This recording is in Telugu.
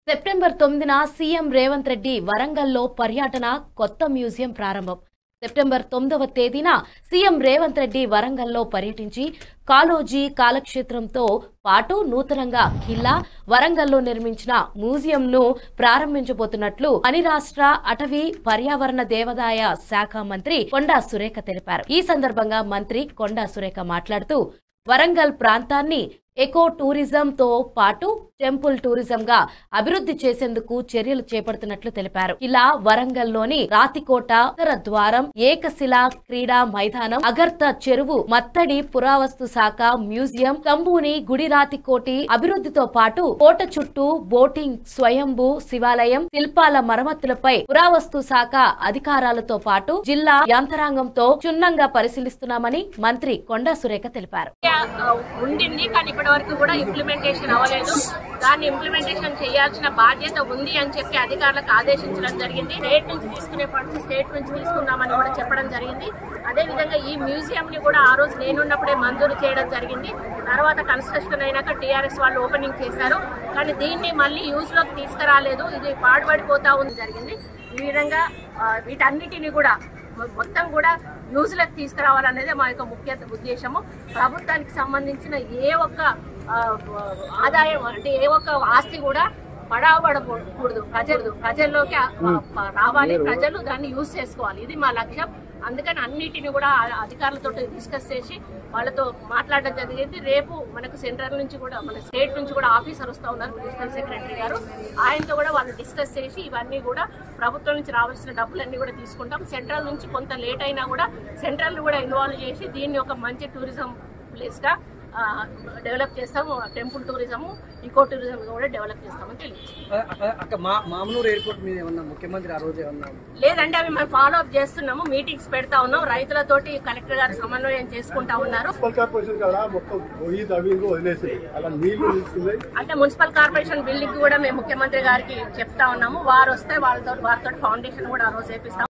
సెప్టెంబర్ తొమ్మిదిన సీఎం రేవంత్ రెడ్డి వరంగల్లో పర్యటన కొత్త మ్యూజియం ప్రారంభం సెప్టెంబర్ తొమ్మిదవ తేదీన సీఎం రేవంత్ రెడ్డి వరంగల్లో పర్యటించి కాలోజీ కాలక్షేత్రంతో పాటు నూతనంగా ఖిల్లా వరంగల్లో నిర్మించిన మ్యూజియంను ప్రారంభించబోతున్నట్లు అని రాష్ట్ర అటవీ పర్యావరణ దేవాదాయ శాఖ మంత్రి కొండా సురేఖ తెలిపారు ఈ సందర్భంగా మంత్రి కొండా సురేఖ మాట్లాడుతూ వరంగల్ ప్రాంతాన్ని ఎకో టూరిజం తో పాటు టెంపుల్ టూరిజం గా అభివృద్ధి చేసేందుకు చర్యలు చేపడుతున్నట్లు తెలిపారు ఇలా వరంగల్లోని రాతికోట ఉత్తర ద్వారం ఏకశిలా క్రీడా మైదానం అగర్త చెరువు మత్తడి పురావస్తు శాఖ మ్యూజియం కంబూని గుడి రాతికోటి అభివృద్ధితో పాటు కోట చుట్టూ బోటింగ్ స్వయంభూ శివాలయం శిల్పాల మరమ్మతులపై పురావస్తు శాఖ అధికారాలతో పాటు జిల్లా యంత్రాంగంతో క్షుణ్ణంగా పరిశీలిస్తున్నామని మంత్రి కొండా సురేఖ తెలిపారు ఆ, ఉండింది కానీ ఇప్పటి వరకు కూడా ఇంప్లిమెంటేషన్ అవ్వలేదు దాన్ని ఇంప్లిమెంటేషన్ చేయాల్సిన బాధ్యత ఉంది అని చెప్పి అధికారులకు ఆదేశించడం జరిగింది స్టేట్ నుంచి తీసుకునే ఫండ్స్ స్టేట్ నుంచి తీసుకుందామని కూడా చెప్పడం జరిగింది అదే విధంగా ఈ మ్యూజియం ని కూడా ఆ రోజు నేనున్నప్పుడే మంజూరు చేయడం జరిగింది తర్వాత కన్స్ట్రక్షన్ అయినాక టీఆర్ఎస్ వాళ్ళు ఓపెనింగ్ చేశారు కానీ దీన్ని మళ్ళీ యూజ్ లోకి తీసుకురాలేదు ఇది పాడుపడిపోతా ఉంది జరిగింది ఈ విధంగా ఆ, వీటన్నిటిని కూడా మొ- మొత్తం కూడా యూజ్లకు తీసుకురావాలనేది మా యొక్క ముఖ్య ఉద్దేశము ప్రభుత్వానికి సంబంధించిన ఏ ఒక్క ఆ, ఆదాయం అంటే ఏ ఒక్క ఆస్తి కూడా పడవబడకూడదు ప్రజలు ప్రజల్లోకి ఆ, ఆ, రావాలి ప్రజలు దాన్ని యూజ్ చేసుకోవాలి ఇది మా లక్ష్యం అందుకని అన్నిటిని కూడా ఆ- అధికారులతో డిస్కస్ చేసి వాళ్ళతో మాట్లాడడం జరిగింది రేపు మనకు సెంట్రల్ నుంచి కూడా మన స్టేట్ నుంచి కూడా ఆఫీసర్ వస్తూ ఉన్నారు ప్రిన్సిపల్ సెక్రటరీ గారు ఆయనతో కూడా వాళ్ళు డిస్కస్ చేసి ఇవన్నీ కూడా ప్రభుత్వం నుంచి రావాల్సిన డబ్బులన్నీ కూడా తీసుకుంటాం సెంట్రల్ నుంచి కొంత లేట్ అయినా కూడా సెంట్రల్ కూడా ఇన్వాల్వ్ చేసి దీన్ని ఒక మంచి టూరిజం ప్లేస్ గా డెవలప్ చేస్తాము టెంపుల్ టూరిజం ఈకో టూరిజం కూడా డెవలప్ చేస్తామని తెలియదు అక్కడ మా మామనూరు ఎయిర్పోర్ట్ మీద ఏమన్నా ముఖ్యమంత్రి ఆ రోజు ఏమన్నా లేదంటే అవి మేము ఫాలో అప్ చేస్తున్నాము మీటింగ్స్ పెడతా ఉన్నాం రైతులతోటి కలెక్టర్ గారు సమన్వయం చేసుకుంటా ఉన్నారు మున్సిపల్ కార్పొరేషన్ కాడ మొత్తం పొయ్యి తవ్వింగు వదిలేసి అలా నీళ్లు నిలుస్తున్నాయి అంటే మున్సిపల్ కార్పొరేషన్ బిల్డింగ్ కూడా మేము ముఖ్యమంత్రి గారికి చెప్తా ఉన్నాము వారు వస్తే వాళ్ళతో వారితో ఫౌండేషన్ కూడా ఆ రోజు వేపిస్తాం